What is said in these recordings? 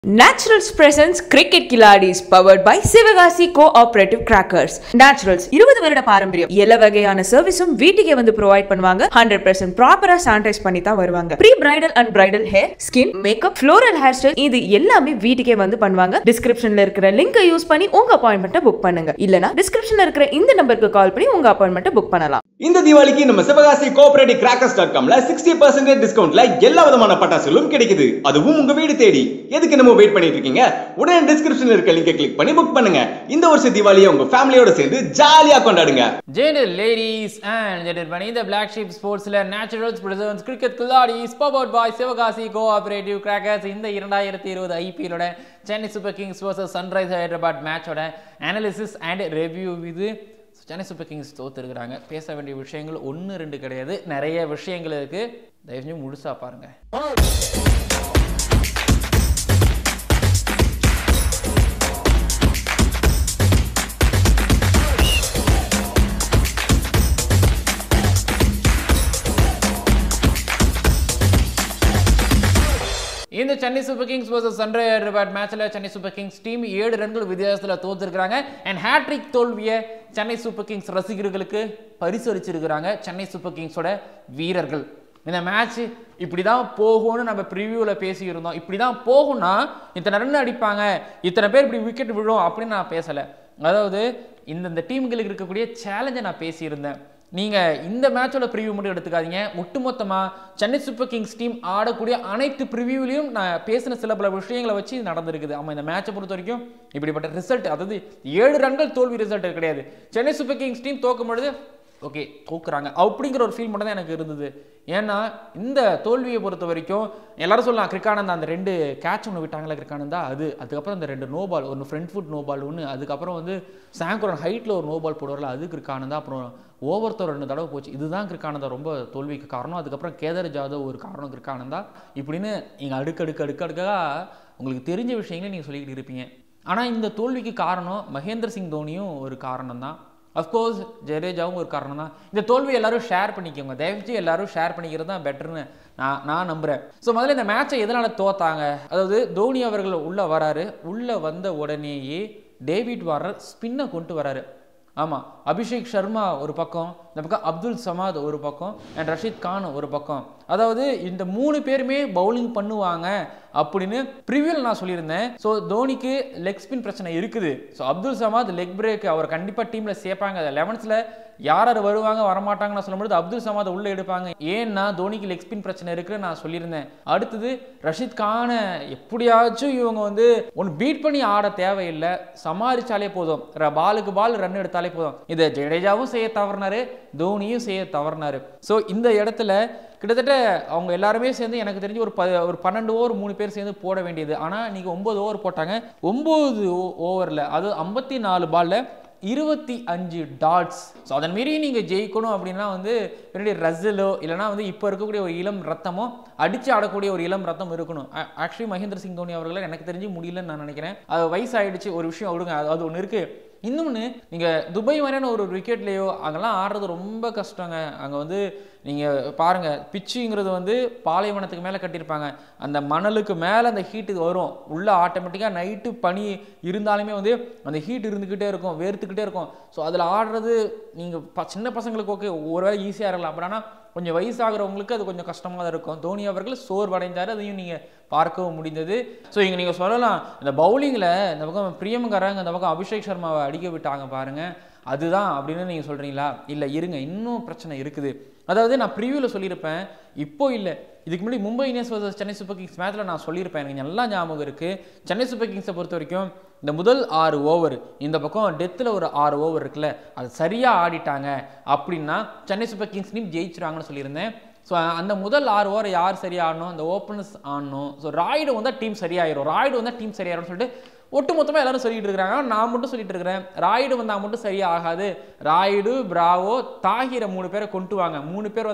Naturals presents Cricket Kiladis powered by Sivagasi Cooperative Crackers. Naturals இருபது வருட பாரம்பரியம் எல்லா வகையான சர்வீஸும் வீட்டுக்கே வந்து ப்ரொவைட் பண்ணுவாங்க ஹண்ட்ரட் பர்சன்ட் ப்ராப்பரா சானிடைஸ் பண்ணி தான் வருவாங்க pre bridal and bridal hair skin makeup floral hairstyle இது எல்லாமே வீட்டுக்கே வந்து பண்ணுவாங்க டிஸ்கிரிப்ஷன்ல இருக்கிற லிங்கை யூஸ் பண்ணி உங்க அப்பாயின்மெண்ட்டை புக் பண்ணுங்க இல்லனா டிஸ்கிரிப்ஷன்ல இருக்கிற இந்த நம்பருக்கு கால் பண்ணி உங்க அப்பாயின்மெண்ட்டை புக் பண்ணலாம் இந்த தீபாவளிக்கு நம்ம சிவகாசி கோஆபரேட்டிவ் கிராக்கர்ஸ் டாட் காம்ல சிக்ஸ்டி பர்சன்டேஜ் டிஸ்கவுண்ட்ல எல்லா விதமான பட்டாசுகளும் கிடைக்குது அதுவும் உங்க வீடு தேடி எதுக்கு நம்ம வெயிட் பண்ணிட்டு இருக்கீங்க உடனே டிஸ்கிரிப்ஷன்ல இருக்க லிங்கை கிளிக் பண்ணி புக் பண்ணுங்க இந்த வருஷ தீபாவளியை உங்க ஃபேமிலியோட சேர்ந்து ஜாலியா கொண்டாடுங்க Gentle ladies and gentlemen, இந்த Black Sheep ஸ்போர்ட்ஸ்ல நேச்சுரல்ஸ் பிரசன்ஸ் கிரிக்கெட் கில்லாடிஸ் powered by Sivakasi cooperative crackers இந்த இரண்டாயிரத்தி இருபது ஐபிஎலோட Chennai Super Kings versus Sunrise Hyderabad மேட்சோட அனாலிசிஸ் அண்ட் ரிவ்யூ இது சென்னை சூப்பர் கிங்ஸ் தோத்துருக்குறாங்க பேச வேண்டிய விஷயங்கள் ஒன்று ரெண்டு கிடையாது நிறைய விஷயங்கள் இருக்கு தயவு செஞ்சு முழுசா பாருங்க இந்த சென்னை சூப்பர் கிங்ஸ் vs சன்ரை ஹைதராபாத் மேட்ச்ல சென்னை சூப்பர் கிங்ஸ் டீம் ஏழு ரன்கள் வித்தியாசத்தில் தோத்துருக்காங்க அண்ட் ஹேட்ரிக் தோல்வியை சென்னை சூப்பர் கிங்ஸ் ரசிகர்களுக்கு பரிசளிச்சிருக்கிறாங்க சென்னை சூப்பர் கிங்ஸோட வீரர்கள் இந்த மேட்ச் இப்படி தான் போகும்னு நம்ம ப்ரிவியூவில் பேசியிருந்தோம் இப்படி தான் போகும்னா இத்தனை ரன் அடிப்பாங்க இத்தனை பேர் இப்படி விக்கெட் விழும் அப்படின்னு நான் பேசலை அதாவது இந்தந்த டீம்களுக்கு இருக்கக்கூடிய சேலஞ்சை நான் பேசியிருந்தேன் நீங்கள் இந்த மேட்சோட ப்ரிவியூ மட்டும் எடுத்துக்காதீங்க ஒட்டுமொத்தமாக சென்னை சூப்பர் கிங்ஸ் டீம் ஆடக்கூடிய அனைத்து ப்ரிவியூலையும் நான் பேசின சில பல விஷயங்களை வச்சு இது நடந்திருக்குது ஆமாம் இந்த மேட்சை பொறுத்த வரைக்கும் இப்படிப்பட்ட ரிசல்ட் அதாவது ஏழு ரன்கள் தோல்வி ரிசல்ட் கிடையாது சென்னை சூப்பர் கிங்ஸ் டீம் தோக்கும் பொழுது ஓகே தூக்குறாங்க அப்படிங்கிற ஒரு ஃபீல் மட்டும் தான் எனக்கு இருந்தது ஏன்னா இந்த தோல்வியை பொறுத்த வரைக்கும் எல்லாரும் சொல்லலாம் கிரிக்கானந்தா அந்த ரெண்டு கேட்ச் ஒன்று விட்டாங்களா கிரிக்கானந்தா அது அதுக்கப்புறம் அந்த ரெண்டு நோ பால் ஒன்று ஃப்ரண்ட் ஃபுட் நோ பால் ஒன்று அதுக்கப்புறம் வந்து சாங்குரன் ஹைட்டில் ஒரு நோ பால் போடுவார்ல அது கிரிக்கானந்தா அப்புறம் ஓவர்த்தோ ரெண்டு தடவை போச்சு இதுதான் கிரிக்கானந்தா ரொம்ப தோல்விக்கு காரணம் அதுக்கப்புறம் கேதர் ஜாதவ் ஒரு காரணம் கிரிக்கானந்தா இப்படின்னு நீங்கள் அடுக்கடுக்கு அடுக்கடுக்காக உங்களுக்கு தெரிஞ்ச விஷயங்களே நீங்கள் சொல்லிக்கிட்டு இருப்பீங்க ஆனால் இந்த தோல்விக்கு காரணம் மகேந்திர சிங் தோனியும் ஒரு காரணம் தான் அஃப்கோர்ஸ் ஜடேஜாவும் ஒரு காரணம் தான் இந்த தோல்வி எல்லாரும் ஷேர் பண்ணிக்கோங்க தயவுச்சு எல்லாரும் ஷேர் பண்ணிக்கிறது தான் பெட்டர்னு நான் நான் நம்புகிறேன் ஸோ முதல்ல இந்த மேட்சை எதனால் தோத்தாங்க அதாவது தோனி அவர்கள் உள்ளே வராரு உள்ளே வந்த உடனேயே டேவிட் வாரர் ஸ்பின்னை கொண்டு வராரு ஆமாம் அபிஷேக் சர்மா ஒரு பக்கம் இந்த பக்கம் அப்துல் சமாத் ஒரு பக்கம் அண்ட் ரஷீத் கான் ஒரு பக்கம் அதாவது இந்த மூணு பேருமே பவுலிங் பண்ணுவாங்க அப்படின்னு ப்ரிவியூவில் நான் சொல்லியிருந்தேன் ஸோ தோனிக்கு லெக் ஸ்பின் பிரச்சனை இருக்குது so Abdul Samad leg break அவர் கண்டிப்பாக டீமில் சேர்ப்பாங்க லெவன்ஸில் யார் யார் வருவாங்க வரமாட்டாங்கன்னு நான் சொல்லும்போது அப்துல் சமாத் உள்ளே எடுப்பாங்க ஏன்னா தோனிக்கு லெக் ஸ்பின் பிரச்சனை இருக்குன்னு நான் சொல்லியிருந்தேன் அடுத்தது ரஷீத் கானை எப்படியாச்சும் இவங்க வந்து ஒன்று பீட் பண்ணி ஆட தேவையில்லை சமாளிச்சாலே போதும் ர- பாலுக்கு பால் ரன் எடுத்தாலே போதும் இதை ஜடேஜாவும் செய்ய தவறினாரு தோனியும் செய்ய தவறினாரு ஸோ இந்த இடத்துல கிட்டத்தட்ட அவங்க எல்லாருமே சேர்ந்து எனக்கு தெரிஞ்சு ஒரு ப ஒரு பன்னெண்டு ஓவர் மூணு பேர் சேர்ந்து போட வேண்டியது ஆனால் இன்னைக்கு ஒம்பது ஓவர் போட்டாங்க ஒம்பது ஓவரில் அது ஐம்பத்தி நாலு பாலில் இருபத்தி அஞ்சு டாட்ஸ் ஸோ அதன் மீறி நீங்கள் ஜெயிக்கணும் அப்படின்னா வந்து பின்னாடி ரசலோ இல்லைனா வந்து இப்போ இருக்கக்கூடிய ஒரு இளம் ரத்தமோ அடித்து ஆடக்கூடிய ஒரு இளம் ரத்தம் இருக்கணும் ஆக்சுவலி மகேந்திர சிங் தோனி அவர்களை எனக்கு தெரிஞ்சு முடியலன்னு நான் நினைக்கிறேன் அது வயசாயிடுச்சு ஒரு விஷயம் விடுங்க அது அது ஒன்று இருக்குது இன்னொன்று நீங்கள் துபாய் மாதிரியான ஒரு விக்கெட்லேயோ அங்கெல்லாம் ஆடுறது ரொம்ப கஷ்டங்க அங்கே வந்து நீங்கள் பாருங்கள் பிச்சுங்கிறது வந்து பாலைவனத்துக்கு மேலே கட்டியிருப்பாங்க அந்த மணலுக்கு மேலே அந்த ஹீட்டு வரும் உள்ளே ஆட்டோமேட்டிக்காக நைட்டு பனி இருந்தாலுமே வந்து அந்த ஹீட் இருந்துக்கிட்டே இருக்கும் வேர்த்துக்கிட்டே இருக்கும் ஸோ அதில் ஆடுறது நீங்கள் ப சின்ன பசங்களுக்கு ஓகே ஒருவேளை ஈஸியாக இருக்கலாம் பட் ஆனால் கொஞ்சம் வயசாகிறவங்களுக்கு அது கொஞ்சம் கஷ்டமாக தான் இருக்கும் தோனி அவர்கள் சோர்வடைந்தார் அதையும் நீங்கள் பார்க்கவும் முடிந்தது ஸோ இங்கே நீங்கள் சொல்லலாம் இந்த பவுலிங்கில் இந்த பக்கம் பிரியமங்காரங்க இந்த பக்கம் அபிஷேக் சர்மாவை அடிக்க விட்டாங்க பாருங்க அதுதான் அப்படின்னு நீங்கள் சொல்கிறீங்களா இல்லை இருங்க இன்னும் பிரச்சனை இருக்குது அதாவது நான் ப்ரிவியூவில் சொல்லியிருப்பேன் இப்போ இல்லை இதுக்கு முன்னாடி Mumbai Indians vs Chennai Super Kings மேட்ச்சில் நான் சொல்லியிருப்பேன் எனக்கு நல்லா ஞாபகம் இருக்குது சென்னை சூப்பர் கிங்ஸை பொறுத்த வரைக்கும் இந்த முதல் ஆறு ஓவர் இந்த பக்கம் டெத்தில் ஒரு ஆறு ஓவர் இருக்குல்ல அது சரியாக ஆடிட்டாங்க அப்படின்னா சென்னை சூப்பர் கிங்ஸ் டீம் ஜெயிச்சிருவாங்கன்னு சொல்லியிருந்தேன் ஸோ அந்த முதல் ஆறு ஓவர் யார் சரியா ஆடணும் அந்த ஓப்பனர்ஸ் ஆடணும் ஸோ ராய்டு வந்தால் டீம் சரியாயிரும் ராய்டு வந்தால் டீம் சரியாயிரும்னு சொல்லிட்டு ஒட்டு மொத்தமாக எல்லாரும் சொல்லிட்டு இருக்கிறாங்க ஆனா நான் மட்டும் சொல்லிட்டு இருக்கிறேன் ராய்டு வந்தால் மட்டும் சரியா ஆகாது ராய்டு பிராவோ தாகிர மூணு பேரை கொண்டு வாங்க மூணு பேர் வந்தால்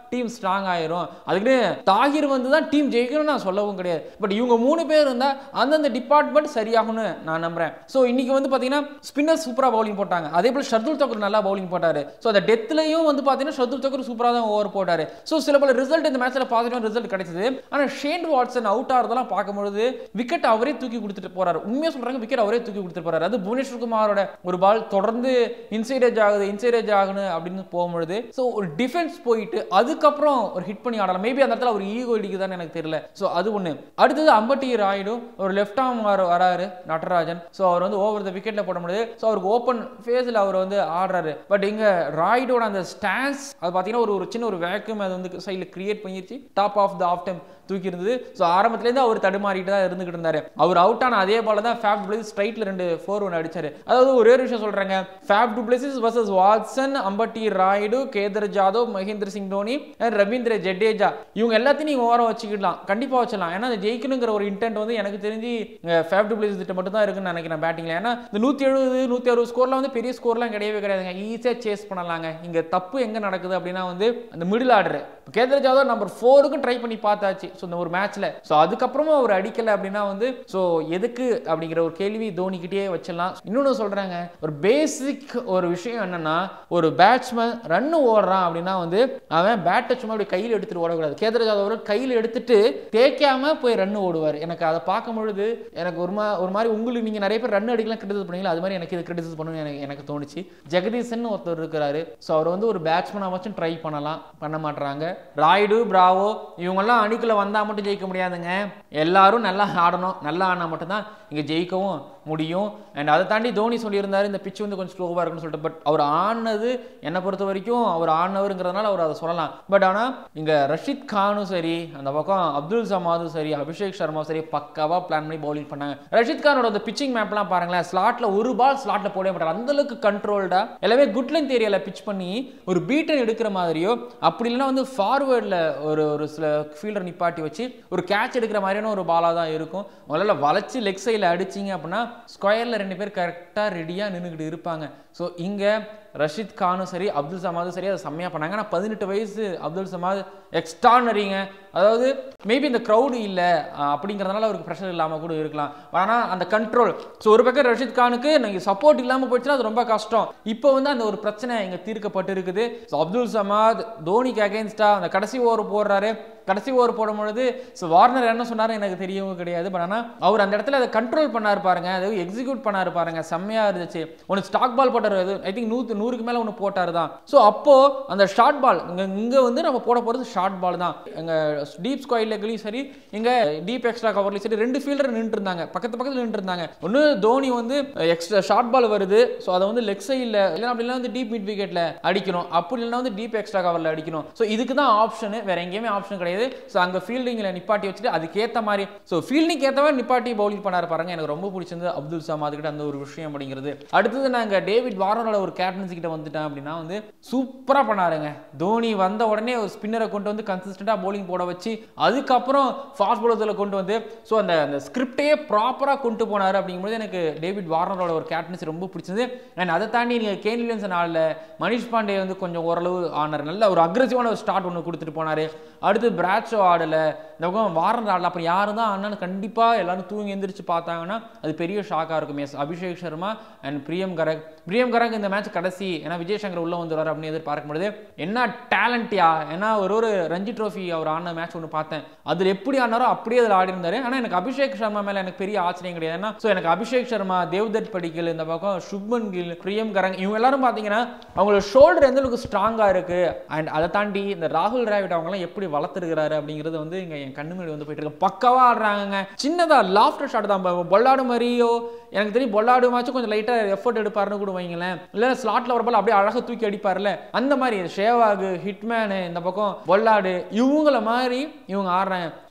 டீம் ஸ்ட்ராங் ஆயிரும் அதுக்குன்னு தாகிர் வந்து தான் டீம் ஜெயிக்கணும்னு நான் சொல்லவும் கிடையாது பட் இவங்க மூணு பேர் இருந்தால் அந்தந்த டிபார்ட்மெண்ட் சரியாகும்னு நான் நம்புறேன் ஸோ இன்னைக்கு வந்து பார்த்தீங்கன்னா ஸ்பின்னர் சூப்பராக பவுலிங் போட்டாங்க அதே போல் ஷர்துல் தக்கூர் நல்லா பவுலிங் போட்டாரு ஸோ அந்த டெத்லையும் வந்து பார்த்தீங்கன்னா ஷர்துல் தக்கூர் சூப்பராக தான் ஓவர் போட்டாரு ஸோ சில பல ரிசல்ட் இந்த மேட்ச்சில் பாசிட்டிவ் ரிசல்ட் கிடைச்சது ஆனால் ஷேன் வாட்சன் அவுட் ஆகிறதெல்லாம் பார்க்கும்பொழுது விக்கெட் அவரே தூக்கி கொடுத்துட்டு போறாரு உண்மையாக சொல்றாங்க விக்கெட் அவரே தூக்கி கொடுத்துட்டு போறாரு அது புவனேஸ்வர் குமாரோட ஒரு பால் தொடர்ந்து இன்சைடேஜ் ஆகுது இன்சைடேஜ் ஆகுது அப்படின்னு போகும்பொழுது ஸோ ஒரு டிஃபென்ஸ் போயிட்டு அதுக்கப்புறம் ஒரு ஹிட் பண்ணி ஆடலாம் மேபி அந்த இடத்துல ஒரு ஈகோ இடிக்குதான்னு எனக்கு தெரியல ஸோ அது ஒன்று அடுத்தது அம்பட்டி ராயுடு ஒரு லெஃப்ட் ஆர்ம் வராரு நடராஜன் ஸோ அவர் வந்து ஓவர் த விக்கெட்ல போட முடியுது ஸோ அவருக்கு ஓப்பன் ஃபேஸில் அவர் வந்து ஆடுறாரு பட் இங்க ராய்டோட அந்த ஸ்டான்ஸ் அது பார்த்தீங்கன்னா ஒரு ஒரு சின்ன ஒரு வேக்யூம் அது வந்து சைடில் கிரியேட் பண்ணிருச்சு top of the off time தூக்கி இருந்தது ஸோ ஆரம்பத்துலேருந்து அவர் தடுமாறிட்டு தான் இருந்துகிட்டு இருந்தாரு அவர் அவுட் ஆன அதே பால தான் ஃபேப் டுப்ளேசிஸ் ஸ்ட்ரைட்ல ரெண்டு ஃபோர் ஒன்று அடிச்சாரு அதாவது ஒரே ஒரு விஷயம் சொல்றாங்க Faf du Plessis versus Watson Ambati Rayudu Kedar Jadhav Mahendra Singh Dhoni and Ravindra Jadeja இவங்க எல்லாத்தையும் நீங்க ஓரம் வச்சுக்கிடலாம் கண்டிப்பா வச்சிடலாம் ஏன்னா அந்த ஜெயிக்கணுங்கிற ஒரு இன்டென்ட் வந்து எனக்கு தெரிஞ்சு ஃபேப் டுப்ளேசிஸ் திட்டம் மட்டும் தான் இருக்குன்னு நினைக்கிறேன் பேட்டிங்ல ஏன்னா இந்த நூத்தி எழுபது நூத்தி அறுபது ஸ்கோர்ல வந்து பெரிய ஸ்கோர்லாம் கிடையவே கிடையாதுங்க ஈஸியா சேஸ் பண்ணலாங்க இங்க தப்பு எங்க நடக்குது அப்படின்னா வந்து அந்த middle order Kedar Jadhav number ஃபோருக்கும் ட்ரை பண்ணி பார்த்தாச்சு ஸோ இந்த ஒரு மேட்ச்ல ஸோ அதுக்கப்புறமும் அவர் அடிக்கல அப்படின்னா வந்து ஸோ எதுக்கு அப்படிங்கிற ஒரு கேள்வி தோனிக்கிட்டே வச்சிடலாம் இன்னொன்று சொல்றாங்க ஒரு பேசிக் ஒரு விஷயம் என்னன்னா ஒரு பேட்ஸ்மேன் ரன் ஓடுறான் அப்படின்னா வந்து அவன் பேட்டை சும்மா அப்படி கையில் எடுத்துட்டு ஓடக்கூடாது கேதர் ஜாதவ் அவர்கள் கையில் எடுத்துட்டு தேய்க்காம போய் ரன் ஓடுவார் எனக்கு அதை பார்க்கும் பொழுது எனக்கு ஒரு மா ஒரு மாதிரி உங்களுக்கு நீங்க நிறைய பேர் ரன் அடிக்கலாம் கிரிட்டிசைஸ் பண்ணீங்களா அது மாதிரி எனக்கு இது கிரிட்டிசைஸ் பண்ணணும்னு எனக்கு எனக்கு தோணுச்சு ஜெகதீசன் ஒருத்தர் இருக்கிறாரு ஸோ அவர் வந்து ஒரு பேட்ஸ்மேனாக வச்சும் ட்ரை பண்ணலாம் பண்ண மாட்றாங்க ராய்டு பிராவோ இவங்கெல்லாம் அணிக்குள்ள வந்தா மட்டும் ஜெயிக்க முடியாதுங்க எல்லாரும் நல்லா ஆடணும் நல்லா ஆடினா மட்டும்தான் இங்க ஜெயிக்கவும் முடியும் அண்ட் அதை தாண்டி தோனி சொல்லியிருந்தாரு இந்த பிச் வந்து கொஞ்சம் ஸ்லோவாக இருக்குன்னு சொல்லிட்டு பட் அவர் ஆடினது என்னை பொறுத்த வரைக்கும் அவர் ஆடினவருங்கிறதுனால அவர் அதை சொல்லலாம் பட் ஆனால் இங்கே ரஷித் கானும் சரி அந்த பக்கம் அப்துல் சமாதும் சரி அபிஷேக் சர்மாவும் சரி பக்காவாக பிளான் பண்ணி பவுலிங் பண்ணாங்க ரஷித் கானோட அந்த பிச்சிங் மேப்லாம் பாருங்களேன் ஸ்லாட்டில் ஒரு பால் ஸ்லாட்டில் போடவே மாட்டார் அந்த அளவுக்கு கண்ட்ரோல்டா எல்லாமே குட் லென்த் ஏரியாவில் பிச் பண்ணி ஒரு பீட்டன் எடுக்கிற மாதிரியோ அப்படி இல்லைன்னா வந்து ஃபார்வேர்டில் ஒரு ஒரு சில ஃபீல்டர் நிப்பாட்டி வச்சு ஒரு கேட்ச் எடுக்கிற மாதிரியான ஒரு பாலாக தான் இருக்கும் முதல்ல வளைச்சு லெக் சைடில் அடிச்சிங்க அப்படின்னா ஸ்கொயரில் ரெண்டு பேர் கரெக்டாக ரெடியாக நின்றுக்கிட்டு இருப்பாங்க ஸோ இங்கே ரஷித் கானும் சரி அப்துல் சமாதும் சரி அதை செம்மையாக பண்ணாங்க ஆனால் பதினெட்டு வயசு அப்துல் சமாத் எக்ஸ்ட்ரானரிங்க அதாவது மேபி இந்த க்ரௌடு இல்லை அப்படிங்கிறதுனால அவருக்கு ப்ரெஷர் இல்லாமல் கூட இருக்கலாம் ஆனால் அந்த கண்ட்ரோல் ஸோ ஒரு பக்கம் ரஷித் கானுக்கு நீங்கள் சப்போர்ட் இல்லாமல் போயிடுச்சுன்னா அது ரொம்ப கஷ்டம் இப்போ வந்து அந்த ஒரு பிரச்சனை இங்கே தீர்க்கப்பட்டு இருக்குது ஸோ அப்துல் சமாத் தோனிக்கு அகேன்ஸ்டா அந்த கடைசி ஓவர் போடுறாரு கடைசி ஓவர் போடும் பொழுது ஸோ வார்னர் என்ன சொன்னாரு எனக்கு தெரியவும் கிடையாது பட் ஆனால் அவர் அந்த இடத்துல அதை கண்ட்ரோல் பண்ணாரு பாருங்க அதை எக்ஸிக்யூட் பண்ணாரு பாருங்க செம்மையா இருந்துச்சு ஒன்று ஸ்டாக் பால் போட்டார் ஐ திங்க் நூற்று நூறுக்கு மேலே ஒன்று போட்டார் தான் ஸோ அப்போ அந்த ஷார்ட் பால் இங்கே இங்கே வந்து நம்ம போட போகிறது ஷார்ட் பால் தான் எங்கள் டீப் ஸ்கொயர் லெக்லையும் சரி இங்கே டீப் எக்ஸ்ட்ரா கவர்லையும் சரி ரெண்டு ஃபீல்டர் நின்று இருந்தாங்க பக்கத்து பக்கத்தில் நின்று இருந்தாங்க ஒன்று தோனி வந்து எக்ஸ்ட்ரா ஷார்ட் பால் வருது ஸோ அதை வந்து லெக் சைடில் இல்லைன்னா அப்படின்னா வந்து டீப் மிட் விக்கெட்டில் அடிக்கணும் அப்படி இல்லைன்னா வந்து டீப் எக்ஸ்ட்ரா கவரில் அடிக்கணும் ஸோ இதுக்கு தான் ஆப்ஷனு வேற எங்கேயுமே ஆப்ஷன் கிடையாது ஸோ அங்கே ஃபீல்டிங்கில் நிப்பாட்டி வச்சுட்டு அதுக்கேற்ற மாதிரி ஸோ ஃபீல்டிங் ஏற்ற மாதிரி நிப்பாட்டி பவுலிங் பண்ணாரு பாருங்க எனக்கு ரொம்ப பிடிச்சிருந்து அப்துல் சமாத் கிட்ட அந்த ஒரு விஷயம் அப்படிங்கிறது அடுத்தது நாங்கள் டேவிட் வார்னரோட ஒரு கேப்டன்சி கிட்ட வந்துட்டேன் அப்படின்னா வந்து சூப்பராக பண்ணாருங்க தோனி வந்த உடனே ஒரு ஸ்பின்னரை கொண்டு வந்து கன்சிஸ்டண்டாக பவுலிங் போட வச்சு அதுக்கப்புறம் ஃபாஸ்ட் பவுலர்ஸில் கொண்டு வந்து ஸோ அந்த அந்த ஸ்கிரிப்டையே ப்ராப்பராக கொண்டு போனார் அப்படிங்கும்போது எனக்கு டேவிட் வார்னரோட ஒரு கேப்டன்சி ரொம்ப பிடிச்சது அண்ட் அதை தாண்டி நீங்கள் கேன் வில்லியம்சன் ஆடல மணிஷ் பாண்டே வந்து கொஞ்சம் ஓரளவு ஆனார் நல்ல ஒரு அக்ரெசிவான ஒரு ஸ்டார்ட் ஒன்று கொடுத்துட்டு போனார் அடுத்து பிராட்ஷோ ஆடலை இந்த பக்கம் வாரன் ஆடல அப்புறம் யாரு தான் ஆனாலும் கண்டிப்பாக எல்லாரும் தூங்கி எந்திரிச்சு பார்த்தாங்கன்னா அது பெரிய ஷாக்காக இருக்கும் எஸ் அபிஷேக் சர்மா அண்ட் பிரியம் கரக் பிரியம் கரக் இந்த மேட்ச் கடைசி ஏன்னா விஜய் சங்கர் உள்ள வந்துடுவார் அப்படின்னு எதிர்பார்க்கும் பொழுது என்ன டேலண்ட்யா ஏன்னா ஒரு ஒரு ரஞ்சி ட்ரோஃபி அவர் ஆடின மேட்ச் ஒன்று பார்த்தேன் அதில் எப்படி ஆனாரோ அப்படியே அதில் ஆடி இருந்தாரு ஆனால் எனக்கு அபிஷேக் சர்மா மேலே எனக்கு பெரிய ஆச்சரியம் கிடையாது ஏன்னா ஸோ எனக்கு அபிஷேக் சர்மா தேவ்தத் படிக்கல் இந்த பக்கம் சுப்மன் கில் பிரியம் கரங் இவங்க எல்லாரும் பார்த்தீங்கன்னா அவங்களோட ஷோல்டர் எந்த அளவுக்கு ஸ்ட்ராங்காக இருக்கு அண்ட் அதை தாண்டி இந்த ராகுல் டிராவிட் அவங்களாம் எப்படி வளர்த்துருக்கிறாரு அப்படிங்கிறது வந்து இங்கே என் கண்ணு முன்னாடி வந்து போயிட்டு இருக்கு பக்கவா ஆடுறாங்க சின்னதா லாஃப்டர் ஷாட் தான் ப- பொல்லாடு மாதிரியோ எனக்கு தெரியும் பொல்லாடு மாச்சும் கொஞ்சம் லைட்டாக எஃபர்ட் எடுப்பாருன்னு கூட வைங்களேன் இல்லை ஸ்லாட்ல ஒரு பால் அப்படியே அழகாக தூக்கி அடிப்பார்ல அந்த மாதிரி ஷேவாகு ஹிட்மேனு இந்த பக்கம் பொல்லாடு இவங்கள மாதிரி இவங்க ஆடுறாங்க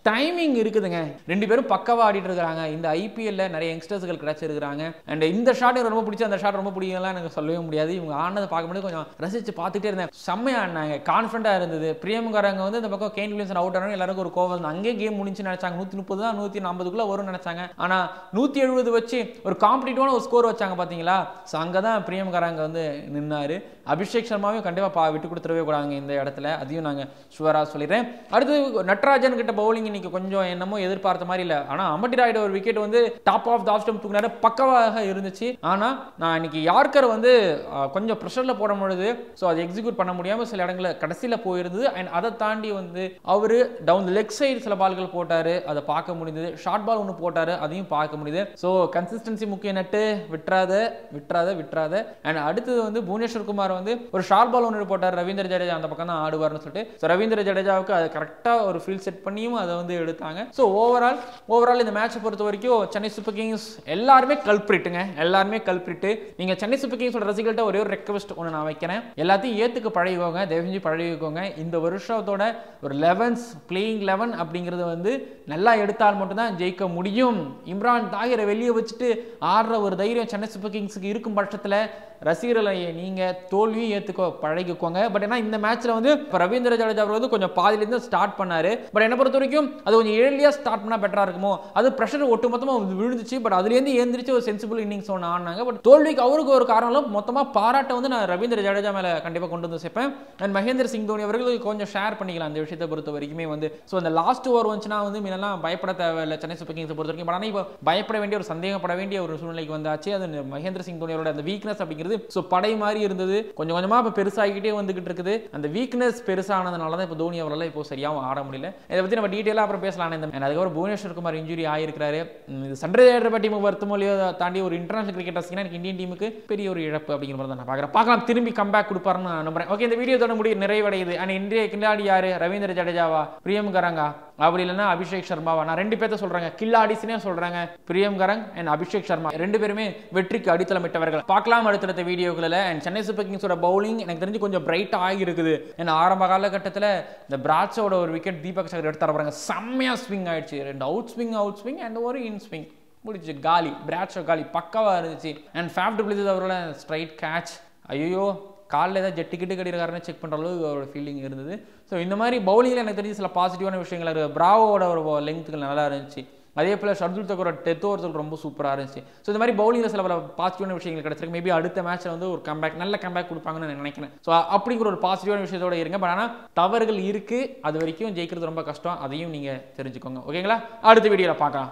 டைமிங் இருக்குதுங்க ரெண்டு பேரும் பக்கவா ஆடிட்டு இருக்காங்க இந்த ஐபிஎல்ல நிறைய யங்ஸ்டர்ஸ்கள் கிடைச்சிருக்காங்க அண்ட் இந்த ஷாட் எனக்கு ரொம்ப பிடிச்சி அந்த ஷாட் ரொம்ப பிடிக்கலாம் எனக்கு சொல்லவே முடியாது இவங்க ஆனதை பார்க்கும்போது கொஞ்சம் ரசிச்சு பார்த்துட்டே இருந்தேன் செம்மையா ஆடினாங்க கான்ஃபிடண்டா இருந்தது பிரியமுகாரங்க வந்து இந்த பக்கம் கேன் வில்லியன்சன் அவுட் ஆனாலும் எல்லாருக்கும் ஒரு கோவம் வந்து அங்கேயே கேம் முடிஞ்சு நினைச்சாங்க நூத்தி முப்பது தான் நூத்தி நாற்பதுக்குள்ள வரும்னு நினைச்சாங்க ஆனா நூத்தி எழுபது வச்சு ஒரு காம்படிட்டிவான ஒரு ஸ்கோர் வச்சாங்க பாத்தீங்களா ஸோ அங்கே தான் பிரியமுகாரங்க வந்து நின்னாரு அபிஷேக் சர்மாவையும் கண்டிப்பா பா விட்டு கொடுத்துடவே கூடாங்க இந்த இடத்துல அதையும் நாங்க ஷுவரா சொல்லிடுறேன் அடுத்து நட்ராஜன் கிட்ட பவுலிங் இன்னைக்கு கொஞ்சம் என்னமோ எதிர்பார்த்த மாதிரி இல்ல ஆனா அம்பட்டி ராய்டு ஒரு விக்கெட் வந்து top of the off stump தூக்கினாரு பக்கவாக இருந்துச்சு ஆனா நான் இன்னைக்கு யார்கர் வந்து அஹ், கொஞ்சம் ப்ரெஷர்ல போடும் பொழுது ஸோ அதை எக்ஸிக்யூட் பண்ண முடியாம சில இடங்கள்ல கடைசியில போயிருந்தது அண்ட் அதை தாண்டி வந்து அவரு டவுன் லெக் சைடு சில பால்கள் போட்டாரு அதை பார்க்க முடிந்தது ஷார்ட் பால் ஒன்று போட்டாரு அதையும் பார்க்க முடியுது ஸோ கன்சிஸ்டன்சி முக்கிய நட்டு விட்டுறாத விட்டுறாத விட்டுறாத அண்ட் அடுத்தது வந்து புவனேஸ்வர் குமார் வந்து ஒரு ஷார்ட் பால் ஒன்று போட்டார் ரவீந்திர ஜடேஜா அந்த பக்கம் தான் ஆடுவார்னு சொல்லிட்டு ஸோ ரவீந்திர ஜடேஜாவுக்கு அது கரெக்டாக ஒரு ஃபீல்ட் செட் பண்ணியும் அதை வந்து எடுத்தாங்க ஸோ ஓவரால் ஓவரால் இந்த மேட்சை பொறுத்த வரைக்கும் சென்னை சூப்பர் கிங்ஸ் எல்லாருமே கல்பிரிட்டுங்க எல்லாருமே கல்பிரிட்டு நீங்கள் சென்னை சூப்பர் கிங்ஸோட ரசிகர்கள்ட்ட ஒரே ஒரு ரெக்வஸ்ட் ஒன்று நான் வைக்கிறேன் எல்லாத்தையும் ஏற்றுக்க பழகிக்கோங்க தயவு செஞ்சு பழகிக்கோங்க இந்த வருஷத்தோட ஒரு லெவன்ஸ் பிளேயிங் லெவன் அப்படிங்கிறது வந்து நல்லா எடுத்தால் மட்டும்தான் ஜெயிக்க முடியும் இம்ரான் தாகிரை வெளியே வச்சுட்டு ஆடுற ஒரு தைரியம் சென்னை சூப்பர் கிங்ஸுக்கு இருக்கும் பட்சத்தில் ரசிகர்களை நீங்க தோல்வியும் ஏத்துக்கோ பழகிக்கோங்க பட் ஏன்னா இந்த மேட்ச்ல வந்து இப்ப ரவீந்திர ஜடேஜா அவர் வந்து கொஞ்சம் பாதியிலேருந்து ஸ்டார்ட் பண்ணாரு பட் என்ன பொறுத்த வரைக்கும் அது கொஞ்சம் ஏர்லியா ஸ்டார்ட் பண்ணா பெட்டரா இருக்குமோ அது ப்ரெஷர் ஒட்டுமொத்தமா விழுந்துச்சு பட் அதுலேருந்து ஏந்திரிச்சு ஒரு சென்சிபிள் இன்னிங்ஸ் ஒன்று ஆடினாங்க பட் தோல்விக்கு அவருக்கு ஒரு காரணம் மொத்தமா பாராட்ட வந்து நான் ரவீந்திர ஜடேஜா மேல கண்டிப்பா கொண்டு வந்து சேர்ப்பேன் அண்ட் மகேந்திர சிங் தோனி அவர்கள் கொஞ்சம் ஷேர் பண்ணிக்கலாம் அந்த விஷயத்தை பொறுத்த வரைக்குமே வந்து ஸோ அந்த லாஸ்ட் ஓவர் வந்துச்சுன்னா வந்து முன்னெல்லாம் பயப்பட தேவையில்லை சென்னை சூப்பர் கிங்ஸை பொறுத்த வரைக்கும் பட் ஆனால் இப்போ பயப்பட வேண்டிய ஒரு சந்தேகப்பட வேண்டிய ஒரு சூழ்நிலைக்கு வந்தாச்சு அது மகேந்திர சிங் தோனியோட அந்த வீக்னஸ் அப்படிங்கிறது ஸோ படை மாதிரி இருந்தது கொஞ்சம் கொஞ்சமா இப்போ பெருசாகிக்கிட்டே வந்துகிட்டு இருக்குது அந்த வீக்னஸ் பெருசானதுனால தான் இப்போ தோனி அவரால் இப்போ சரியாகவும் ஆட முடியல இதை பற்றி நம்ம டீட்டெயிலாக அப்புறம் பேசலாம் இந்த and அதுக்கப்புறம் புவனேஸ்வர் குமார் இன்ஜுரி ஆயிருக்கிறாரு உம் இது சன்ரைசர்ஸ் டீமுக்கு வருத்தமோ இல்லையோ அதை தாண்டி ஒரு இன்டர்நேஷனல் கிரிக்கெட் ரசிகனா எனக்கு இந்தியன் டீமுக்கு பெரிய ஒரு இழப்பு அப்படிங்கிற மாதிரி தான் நான் பார்க்குறேன் பார்க்கலாம் திரும்பி கம்பேக் கொடுப்பாருன்னு நான் நம்புறேன் ஓகே இந்த வீடியோ தோட முடிவு நிறைவடையுது அண்ட் இன்றைய கில்லாடி யாரு ரவீந்திர ஜடேஜாவா பிரியம் கரங்கா அப்படி இல்லைன்னா அபிஷேக் சர்மாவா நான் ரெண்டு பேர்த்த சொல்றாங்க கில்லாடிஸ்னே சொல்றாங்க பிரியம் கரங் அண்ட் அபிஷேக் சர்மா ரெண்டு பேருமே வெற்றிக்கு அடித்தளமிட்டவர்கள் பார்க்கலாம் அடுத்தடுத்த வீடியோக்களில் அண்ட் சென்னை சூப்பர் கிங்ஸோட பவுலிங் எனக்கு தெரிஞ்சு கொஞ்சம் பிரைட் ஆகி இருக்குது ஏன்னா ஆரம்ப காலகட்டத்தில் இந்த பிராட்ஸோட ஒரு விக்கெட் தீபக் சகர் எடுத்து பாருங்க செம்மையா ஸ்விங் ஆயிடுச்சு ரெண்டு out swing out swing and ஒரு இன் ஸ்விங் முடிச்சு காலி பிராட்ஷோ காலி பக்காவா இருந்துச்சு அண்ட் ஃபேஃப் பிளிஸ் அவரோட ஸ்ட்ரைட் கேட்ச் ஐயோ காலில் ஏதாவது ஜெட்டு கிட்டு கட்டிருக்காருன்னு செக் பண்ணுற அளவுக்கு அவரோட ஃபீலிங் இருந்தது ஸோ இந்த மாதிரி பவுலிங்கில் எனக்கு தெரிஞ்சு சில பாசிட்டிவான விஷயங்கள் இருக்குது பிராவோட ஒரு லெங்க்த்துகள் நல்லா இருந்துச்சு அதே போல் ஷர்துல் தக்கரோட டெத் ஓவர்ஸ் ரொம்ப சூப்பராக இருந்துச்சு ஸோ இந்த மாதிரி பவுலிங்கில் சில பல பாசிட்டிவான விஷயங்கள் கிடச்சிருக்கு மேபி அடுத்த மேட்ச்சில் வந்து ஒரு கம்பேக் நல்ல கம்பேக் கொடுப்பாங்கன்னு நான் நினைக்கிறேன் ஸோ அப்படிங்கிற ஒரு பாசிட்டிவான விஷயத்தோட இருங்க பட் ஆனால் தவறுகள் இருக்குது அது வரைக்கும் ஜெயிக்கிறது ரொம்ப கஷ்டம் அதையும் நீங்கள் தெரிஞ்சுக்கோங்க ஓகேங்களா அடுத்த வீடியோவில் பார்க்கலாம்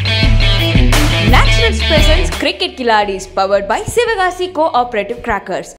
Naturals presents Cricket Kiladis powered by Sivagasi Cooperative Crackers.